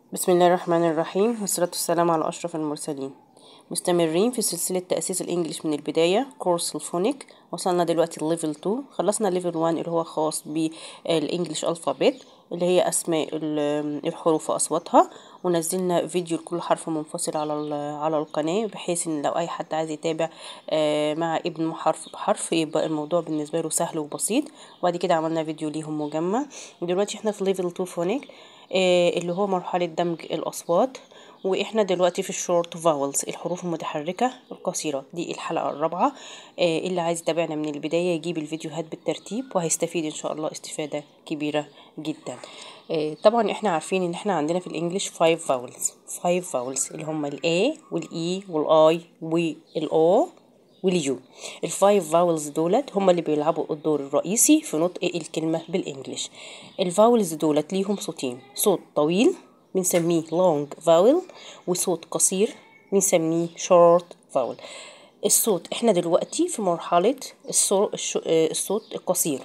بسم الله الرحمن الرحيم والصلاة والسلام على أشرف المرسلين مستمرين في سلسلة تأسيس الإنجليش من البداية كورس الفونيك وصلنا دلوقتي الليفل 2 خلصنا ليفل 1 اللي هو خاص بالإنجليش ألفابيت اللي هي أسماء ال- الحروف وأصواتها ونزلنا فيديو لكل حرف منفصل على ال- على القناة بحيث إن لو أي حد عايز يتابع آه، مع ابنه حرف بحرف يبقى الموضوع بالنسبة له سهل وبسيط وبعد كده عملنا فيديو ليهم مجمع دلوقتي احنا في ليفل 2 فونيك آه، اللي هو مرحلة دمج الأصوات واحنا دلوقتي في الشورت فاولز الحروف المتحركة القصيرة دي الحلقة الرابعة آه، اللي عايز يتابعنا من البداية يجيب الفيديوهات بالترتيب وهيستفيد ان شاء الله استفادة كبيرة جدا آه، طبعا احنا عارفين ان احنا عندنا في الانجليش 5 فاولز 5 فاولز اللي هم الاي والاي والاي والاو واليو الفايف فاولز دولت هم اللي بيلعبوا الدور الرئيسي في نطق الكلمة بالانجلش الفاولز دولت ليهم صوتين صوت طويل بنسميه long vowel وصوت قصير بنسميه short vowel الصوت احنا دلوقتي في مرحلة الصو- الش- آه، الصوت القصير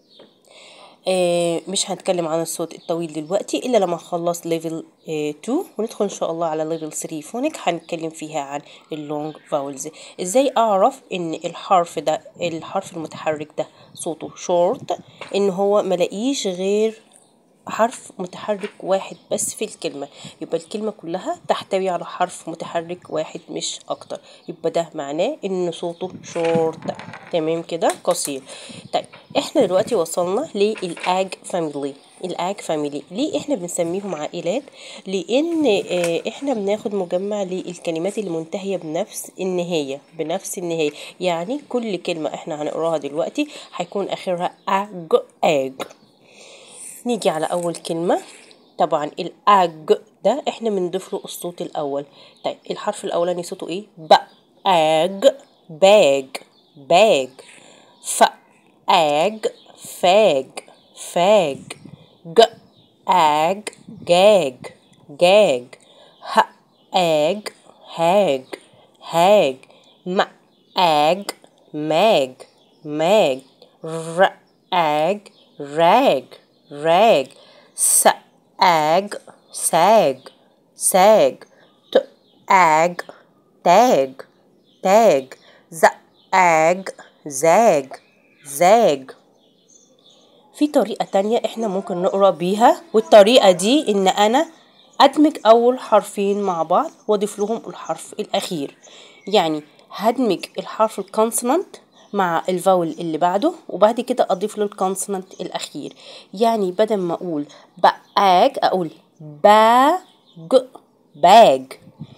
آه، مش هنتكلم عن الصوت الطويل دلوقتي الا لما نخلص ليفل 2 وندخل ان شاء الله على ليفل 3 فونيك هنتكلم فيها عن اللونج فاولز ازاي اعرف ان الحرف ده الحرف المتحرك ده صوته شورت ان هو ملاقيش غير حرف متحرك واحد بس في الكلمة يبقى الكلمة كلها تحتوي على حرف متحرك واحد مش أكتر يبقى ده معناه إن صوته شورت تمام كده قصير طيب احنا دلوقتي وصلنا للآج فاميلي الآج فاميلي ليه احنا بنسميهم عائلات لأن آه، احنا بناخد مجمع للكلمات اللي منتهية بنفس النهاية بنفس النهاية يعني كل كلمة احنا هنقراها دلوقتي هيكون آخرها أج أج نيجي على أول كلمة طبعا الأج ده احنا بنضيف له الصوت الأول طيب الحرف الأولاني صوته ايه؟ ب أج باج باج ف أج فاج فاج ج أج جاج جاج ه أج هاج هاج م أج ماج ماج ر أج راج راج س أج ساج ساج ت أج تاج تاج ز أج زاج زاج في طريقة تانية احنا ممكن نقرا بيها والطريقة دي ان انا ادمج اول حرفين مع بعض واضيف لهم الحرف الاخير يعني هدمج الحرف الكونسونانت مع الفاول اللي بعده وبعد كده اضيف له الكونسونانت الاخير يعني بدل ما اقول باج اقول باج باج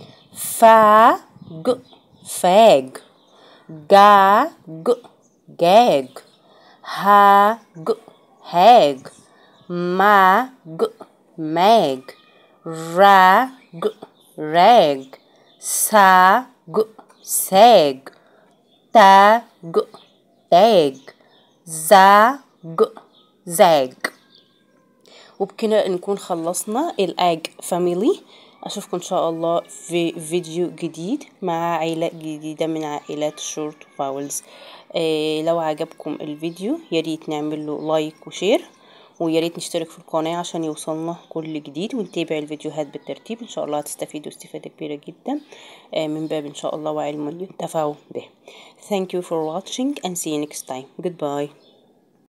فاج فاج جاج جاج هاج هاج ماج ماج راج راج ساج ساج تاج تاج زاج زاج وبكده نكون خلصنا الآج فاميلي أشوفكم إن شاء الله في فيديو جديد مع عائلة جديدة من عائلات شورت فاولز إيه لو عجبكم الفيديو ياريت نعمل له لايك وشير وياريت نشترك في القناة عشان يوصلنا كل جديد ونتابع الفيديوهات بالترتيب إن شاء الله هتستفيدوا استفادة كبيرة جدا آه، من باب إن شاء الله وعلم ينتفعوا به Thank you for watching and see you next time. Goodbye.